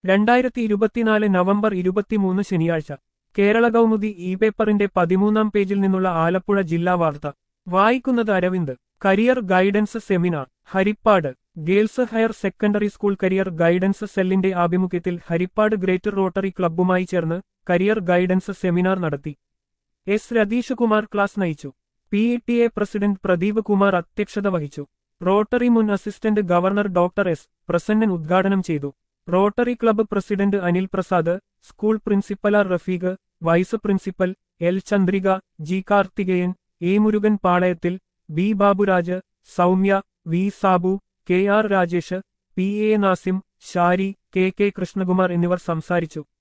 രണ്ടായിരത്തി ഇരുപത്തിനാല് നവംബർ ഇരുപത്തിമൂന്ന് ശനിയാഴ്ച കേരള കൗമുദി ഇ പേപ്പറിന്റെ പതിമൂന്നാം പേജിൽ നിന്നുള്ള ആലപ്പുഴ ജില്ലാ വാർത്ത വായിക്കുന്നത് Aravind career guidance seminar Harippad girls higher secondary school career guidance സെല്ലിന്റെ ആഭിമുഖ്യത്തിൽ ഹരിപ്പാട് ഗ്രേറ്റർ റോട്ടറി ക്ലബ്ബുമായി ചേർന്ന് കരിയർ ഗൈഡൻസ് സെമിനാർ നടത്തി എസ് രതീഷ് കുമാർ ക്ലാസ് നയിച്ചു P E T A president Pradeep Kumar അധ്യക്ഷത വഹിച്ചു റോട്ടറി മുൻ assistant governor doctor S Prasannan ഉദ്ഘാടനം ചെയ്തു rotary club president Anil Prasad school principal R Rafeeq vice principal L Chandrika G Karthikeyan A Murugan Palayathil B Baburaj Soumya V Sabu K R Rajesh P A Nasim Shari K K Krishnakumar എന്നിവർ സംസാരിച്ചു